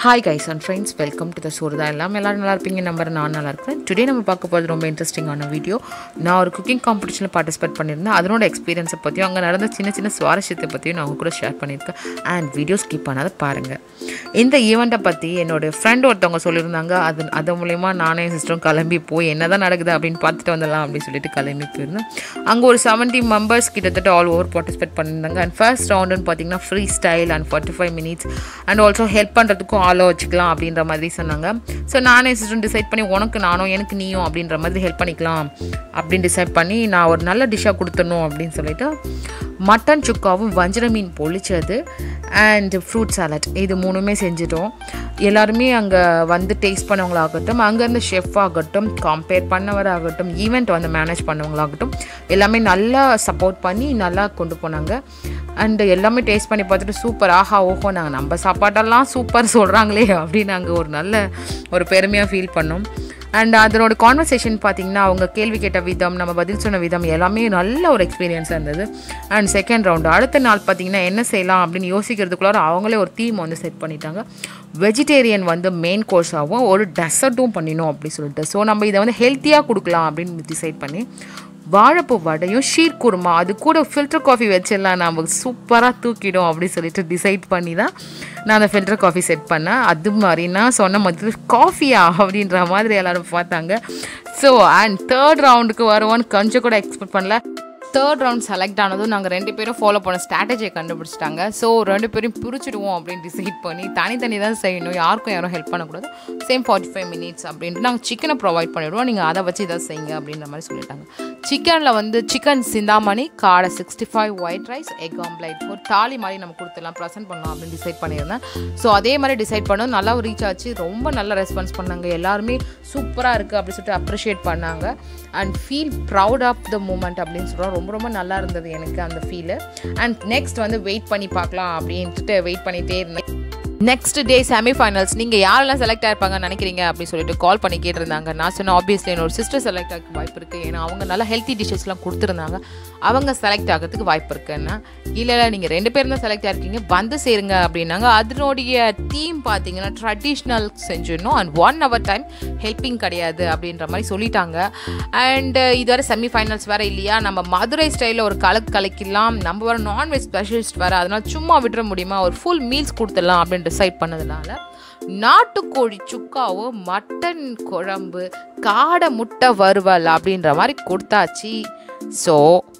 Hi guys and friends welcome to the சோறுதா எல்லாம் எல்லோரும் நல்லா இருப்பீங்க நம்பர் நான் நல்லா இருக்கேன் டுடே நம்ம பார்க்க போகிறது ரொம்ப இன்ட்ரெஸ்டிங்கான வீடியோ நான் ஒரு குக்கிங் காம்படிஷனில் பார்ட்டிசிபேட் பண்ணியிருந்தேன் அதனோட எக்ஸ்பீரியன்ஸை பற்றியும் அங்கே நடந்த சின்ன சின்ன சுவாரஸ்யத்தை பற்றியும் நான் உங்க கூட ஷேர் பண்ணியிருக்கேன் அண்ட் வீடியோ ஸ்கிப் பண்ணாத பாருங்கள் இந்த ஈவெண்ட்டை பற்றி என்னோட ஃப்ரெண்ட் ஒருத்தவங்க சொல்லியிருந்தாங்க அது அது மூலயமா நானே சிஸ்டரும் கிளம்பி போய் என்ன தான் நடக்குது அப்படின்னு பார்த்துட்டு வந்துடலாம் அப்படின்னு சொல்லிட்டு கிளம்பி போயிருந்தேன் அங்கே ஒரு செவன்ட்டி மெம்பர்ஸ் கிட்டத்தட்ட ஆல் ஓவர் பார்ட்டிசிபேட் பண்ணியிருந்தாங்க அண்ட் ஃபர்ஸ்ட் ரவுண்டுன்னு பார்த்தீங்கன்னா free style and forty five minutes and also help பண்ணுறதுக்கும் ஆளோ வச்சுக்கலாம் அப்படின்ற மாதிரி சொன்னாங்க ஸோ நானே சிஸ்டம் டிசைட் பண்ணி உனக்கு நானும் எனக்கு நீயும் அப்படின்ற மாதிரி ஹெல்ப் பண்ணிக்கலாம் அப்படின்னு டிசைட் பண்ணி நான் ஒரு நல்ல டிஷ்ஷாக கொடுத்துடணும் அப்படின்னு சொல்லிட்டு மட்டன் சுக்காவும் வஞ்சர மீன் பொழிச்சது அண்ட் ஃப்ரூட் சாலட் இது மூணுமே செஞ்சிட்டோம் எல்லாருமே அங்கே வந்து டேஸ்ட் பண்ணவங்களாகட்டும் அங்கேருந்து ஷெஃப் ஆகட்டும் கம்பேர் பண்ணவராகட்டும் ஈவெண்ட் வந்து மேனேஜ் பண்ணவங்களாகட்டும் எல்லாமே நல்லா சப்போர்ட் பண்ணி நல்லா கொண்டு போனாங்க அண்டு எல்லாமே டேஸ்ட் பண்ணி பார்த்துட்டு சூப்பர் ஆஹா ஓஹோ நாங்கள் நம்ம சாப்பாட்டெல்லாம் சூப்பர் சொல்கிறாங்களே அப்படின்னு நாங்கள் ஒரு நல்ல ஒரு பெருமையாக ஃபீல் பண்ணோம் அண்ட் அதனோட கான்வர்சேஷன் பார்த்தீங்கன்னா அவங்க கேள்வி கேட்ட விதம் நம்ம பதில் சொன்ன விதம் எல்லாமே நல்ல ஒரு எக்ஸ்பீரியன்ஸாக இருந்தது அண்ட் செகண்ட் ரவுண்டு அடுத்த நாள் பார்த்தீங்கன்னா என்ன செய்யலாம் அப்படின்னு யோசிக்கிறதுக்குள்ளார அவங்களே ஒரு தீம் வந்து செட் பண்ணிட்டாங்க வெஜிடேரியன் வந்து மெயின் கோர்ஸாகவும் ஒரு டெசர்ட்டும் பண்ணினோம் அப்படின்னு சொல்லிட்டு ஸோ நம்ம இதை வந்து ஹெல்த்தியாக கொடுக்கலாம் அப்படின்னு டிசைட் பண்ணி வாழைப்பூ வடையும் ஷீர் குருமா அது கூட ஃபில்டர் காஃபி வச்சிடலாம் நம்ம சூப்பராக தூக்கிடும் அப்படின்னு சொல்லிட்டு டிசைட் பண்ணி தான் நான் அந்த ஃபில்டர் காஃபி செட் பண்ணேன் அது மாதிரி நான் சொன்ன மாதிரி காஃபியா அப்படின்ற மாதிரி எல்லோரும் பார்த்தாங்க ஸோ அண்ட் தேர்ட் ரவுண்டுக்கு வருவோன்னு கொஞ்சம் கூட எக்ஸ்பெக்ட் பண்ணல தேர்ட் ரவுண்ட் செலக்ட் ஆனதும் நாங்கள் ரெண்டு பேரும் ஃபாலோ பண்ண ஸ்ட்ராட்டஜியை கண்டுபிடிச்சிட்டாங்க ஸோ ரெண்டு பேரும் பிரிச்சுடுவோம் அப்படின்னு டிசைட் பண்ணி தனித்தனி தான் செய்யணும் யாருக்கும் யாரும் ஹெல்ப் பண்ணக்கூடாது சேம் ஃபார்ட்டி ஃபைவ் மினிட்ஸ் அப்படின்ட்டு நாங்கள் சிக்கனை ப்ரொவைட் பண்ணிவிடுவோம் நீங்கள் அதை வச்சு இதை செய்யுங்க அப்படின்ற மாதிரி சொல்லிட்டாங்க சிக்கனில் வந்து சிக்கன் சிந்தாமணி காடை sixty five white rice egg omelette ஒரு தாலி மாதிரி நம்ம கொடுத்துடலாம் ப்ரெசென்ட் பண்ணலாம் அப்படின்னு டிசைட் பண்ணியிருந்தேன் ஸோ அதே மாதிரி டிசைட் பண்ணோம் நல்லா ரீச் ஆச்சு ரொம்ப நல்ல ரெஸ்பான்ஸ் பண்ணாங்க எல்லாருமே சூப்பராக இருக்குது அப்படின்னு சொல்லிட்டு அப்ரிஷியேட் பண்ணாங்க and feel proud of the moment அப்படின்னு சொல்கிறோம் ரொம்ப ரொம்ப நல்லா இருந்தது எனக்கு அந்த ஃபீலு அண்ட் நெக்ஸ்ட் வந்து வெயிட் பண்ணி பார்க்கலாம் அப்படின்ட்டு வெயிட் பண்ணிகிட்டே இருந்தேன் நெக்ஸ்ட் டே செமிஃபைனல்ஸ் நீங்கள் யாரெல்லாம் செலக்ட் ஆயிருப்பாங்கன்னு நினைக்கிறீங்க அப்படின்னு சொல்லிட்டு கால் பண்ணி கேட்டிருந்தாங்க நான் சொன்னேன் ஆப்வியஸ்லி என்னோட சிஸ்டர் செலக்ட் ஆக வாய்ப்பு இருக்குது ஏன்னா அவங்க நல்லா ஹெல்த்தி டிஷ்ஷஸ்லாம் கொடுத்துருந்தாங்க அவங்க செலக்ட் ஆகிறதுக்கு வாய்ப்பு இருக்குன்னா இல்லை இல்லை நீங்கள் ரெண்டு பேரும் தான் செலக்ட் ஆயிருக்கீங்க வந்து சேருங்க அப்படின்னாங்க அதனுடைய தீம் பார்த்தீங்கன்னா ட்ரெடிஷ்னல் செஞ்சிடணும் and one hour time helping கிடையாது அப்படின்ற மாதிரி சொல்லிட்டாங்க அண்ட் இது வரை செமிஃபைனல்ஸ் வேறு இல்லையா நம்ம மதுரை ஸ்டைலில் ஒரு கலக்கு கலக்கிலாம் நம்ம வர நான்வெஜ் ஸ்பெஷலிஸ்ட் வேறு அதனால் சும்மா விட்டுற முடியுமா ஒரு ஃபுல் மீல்ஸ் கொடுத்துடலாம் அப்படின்னு டிசைட் பண்ணதுனால நாட்டுக்கோழி சுக்காவோ மட்டன் குழம்பு காடை முட்டை வறுவல் அப்படின்ற மாதிரி கொடுத்தாச்சு ஸோ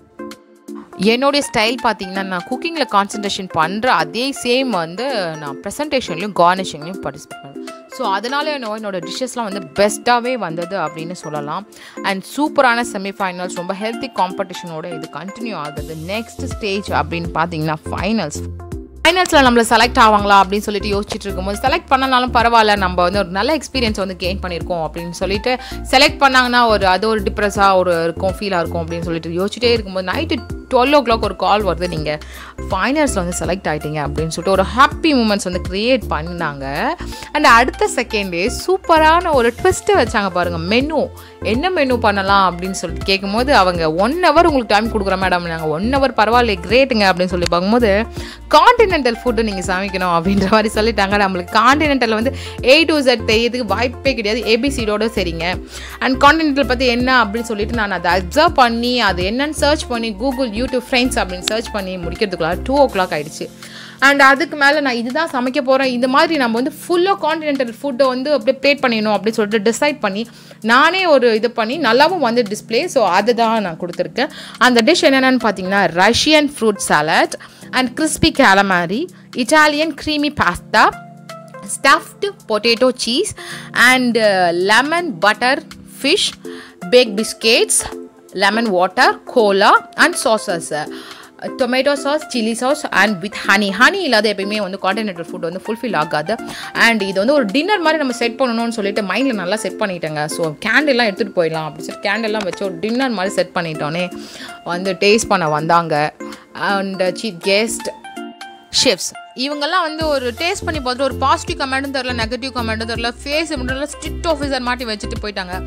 என்னுடைய ஸ்டைல் பார்த்தீங்கன்னா நான் குக்கிங்கில் கான்சன்ட்ரேஷன் பண்ணுற அதே சேம் வந்து நான் ப்ரெசன்டேஷன்லையும் கார்னிஷிங்லையும் பார்ட்டிசிபேட் பண்ணுறேன் ஸோ அதனால என்னோட என்னோட டிஷ்ஷஸ்லாம் வந்து பெஸ்ட்டாகவே வந்தது அப்படின்னு சொல்லலாம் அண்ட் சூப்பரான செமிஃபைனல்ஸ் ரொம்ப ஹெல்த்தி காம்படிஷனோட இது கண்டினியூ ஆகுது நெக்ஸ்ட் ஸ்டேஜ் அப்படின்னு பார்த்தீங்கன்னா ஃபைனல்ஸ் ஃபைனல்ஸில் நம்மளை செலக்ட் ஆவாங்களா அப்படின்னு சொல்லிட்டு யோசிச்சுட்டு இருக்கும்போது செலக்ட் பண்ணனாலும் பரவாயில்ல நம்ம வந்து ஒரு நல்ல எக்ஸ்பீரியன்ஸ் வந்து கெயின் பண்ணியிருக்கோம் அப்படின்னு சொல்லிட்டு செலக்ட் பண்ணாங்கன்னா ஒரு அது ஒரு டிப்ரெஸ்ஸாக ஒரு இருக்கும் ஃபீலாக இருக்கும் அப்படின்னு சொல்லிட்டு யோசிச்சுட்டே இருக்கும்போது நைட்டு டுவெல் ஓ கிளாக் ஒரு கால் வருது நீங்கள் ஃபைனல்ஸில் வந்து செலக்ட் ஆகிட்டீங்க அப்படின்னு சொல்லிட்டு ஒரு ஹாப்பி மூமெண்ட்ஸ் வந்து க்ரியேட் பண்ணாங்க அண்ட் அடுத்த செகண்டே சூப்பரான ஒரு ட்விஸ்ட்டு வச்சாங்க பாருங்கள் மெனு என்ன மெனு பண்ணலாம் அப்படின்னு சொல்லிட்டு கேட்கும்போது அவங்க ஒன் ஹவர் உங்களுக்கு டைம் கொடுக்குறோம் மேடம் நாங்கள் ஒன் ஹவர் பரவாயில்ல கிரேட்டுங்க அப்படின்னு சொல்லி பார்க்கும்போது காண்டினென்டல் ஃபுட்டு நீங்கள் சமைக்கணும் அப்படின்ற மாதிரி சொல்லிட்டாங்க நம்மளுக்கு காண்டினென்டல் வந்து ஏ டு ஜெட் தெரியறதுக்கு வாய்ப்பே கிடையாது ஏபிசிடோட சரிங்க அண்ட் காண்டினென்டல் பற்றி என்ன அப்படின்னு சொல்லிட்டு நான் அதை அப்சர்வ் பண்ணி அது என்னன்னு சர்ச் பண்ணி கூகுள் யூடியூப் ஃப்ரெண்ட்ஸ் அப்படின்னு சர்ச் பண்ணி முடிக்கிறதுக்குள்ள டூ ஓ கிளாக் ஆகிடுச்சு அண்ட் அதுக்கு மேலே நான் இதுதான் சமைக்க போகிறேன் இந்த மாதிரி நம்ம வந்து ஃபுல்லாக காண்டினென்டல் ஃபுட்டை வந்து அப்படியே ப்ளேட் பண்ணிடணும் அப்படின்னு சொல்லிட்டு டிசைட் பண்ணி நானே ஒரு இது பண்ணி நல்லாவும் வந்து டிஸ்பிளே ஸோ அதுதான் நான் கொடுத்துருக்கேன் அந்த டிஷ் என்னென்னு பார்த்தீங்கன்னா Russian fruit salad and crispy calamari Italian creamy pasta stuffed potato cheese and lemon butter fish bake biscuits lemon water cola and sauces tomato sauce chilli sauce and with honey honey இல்லாத எப்பயுமே வந்து continental food வந்து fulfil ஆகாது and இது வந்து ஒரு dinner மாதிரி நம்ம செட் பண்ணணும்னு சொல்லிட்டு மைண்டில் நல்லா செட் பண்ணிட்டேங்க ஸோ கேண்டெல்லாம் எடுத்துகிட்டு போயிடலாம் அப்படி சொல்லிட்டு கேண்டெல்லாம் வச்சு ஒரு டின்னர் மாதிரி செட் பண்ணிட்டோன்னே வந்து டேஸ்ட் பண்ண வந்தாங்க அண்ட் சீஃப் கெஸ்ட் ஷெஃப்ஸ் இவங்கெல்லாம் வந்து ஒரு டேஸ்ட் பண்ணி பார்த்துட்டு ஒரு பாசிட்டிவ் கமெண்ட்டும் தெரில நெகட்டிவ் கமெண்ட்டும் தெரில ஃபேஸ் மட்டும் ஸ்ட்ரிக்ட் ஆஃபீஸர் மாட்டி வச்சுட்டு போயிட்டாங்க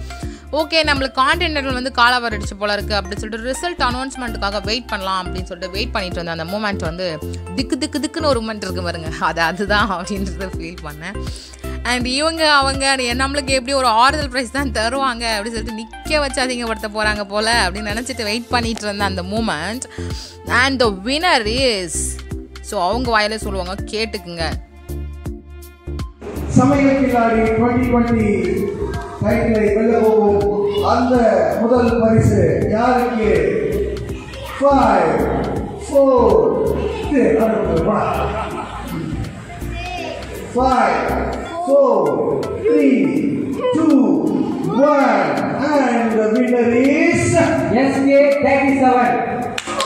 ஓகே நம்மளுக்கு கான்டென்டர்கள் வந்து காலவர் அடிச்சு போல இருக்குது அப்படின்னு சொல்லிட்டு ரிசல்ட் அனௌன்ஸ்மெண்ட்டுக்காக வெயிட் பண்ணலாம் அப்படின்னு சொல்லிட்டு வெயிட் பண்ணிட்டு இருந்தேன் அந்த மூமெண்ட் வந்து திக்கு திக்கு திக்குன்னு ஒரு மூமெண்ட் இருக்கு பாருங்க அது அதுதான் அப்படின்றத ஃபீல் பண்ணேன் அண்ட் இவங்க அவங்க நம்மளுக்கு எப்படி ஒரு ஆறுதல் ப்ரைஸ் தான் தருவாங்க அப்படின்னு சொல்லிட்டு நிற்க வச்சு அதிகப்படுத்த போகிறாங்க போல் அப்படின்னு நினச்சிட்டு வெயிட் பண்ணிட்டு இருந்தேன் அந்த moment and the winner is so அவங்க வாயில சொல்லுவாங்க கேட்டுக்குங்க சமையல் கில்லாடி டுவெண்ட்டி டுவெண்ட்டி டைட்டிலை வெல்ல போகும் அந்த முதல் பரிசு யாருக்கு five four five four three two one and the winner is SK 37.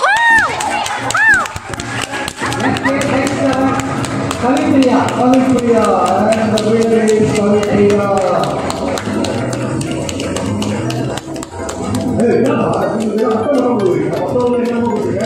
SK 37. Kavitriya. Kavitpriya and the winner is Kavitpriya. ஏய், என்னப்பா, நீங்க வெறும் அட்டை மட்டும் போடுறீங்க. மத்தவங்க என்னமோ போடுறீங்க.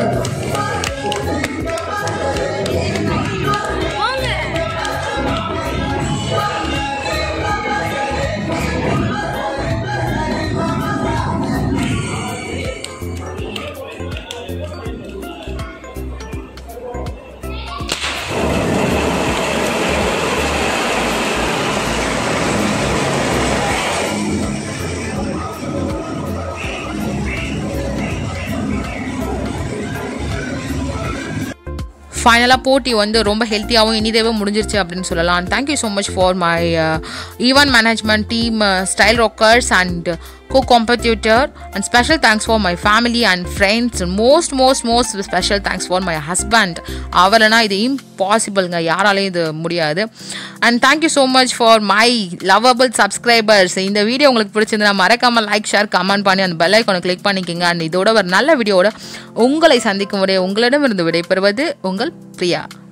ஃபைனலாக போட்டி வந்து ரொம்ப ஹெல்த்தியாகவும் இனிதாகவும் முடிஞ்சிருச்சு அப்படின்னு சொல்லலாம் thank you so much for my event management team style rockers and co competitor and special thanks for my family and friends most most most special thanks for my husband அவரைனா இது இம்பாசிபிள்ங்க யாராலையும் இது முடியாது and thank you so much for my lovable subscribers இந்த video உங்களுக்கு பிடிச்சிருந்தா மறக்காமல் லைக் ஷேர் கமெண்ட் பண்ணி அந்த பெல் ஐக்கானை கிளிக் பண்ணிக்கோங்க அண்ட் இதோட ஒரு நல்ல வீடியோவோட உங்களை சந்திக்கும் வரை உங்களிடமிருந்து விடைபெறுவது உங்கள் பிரியா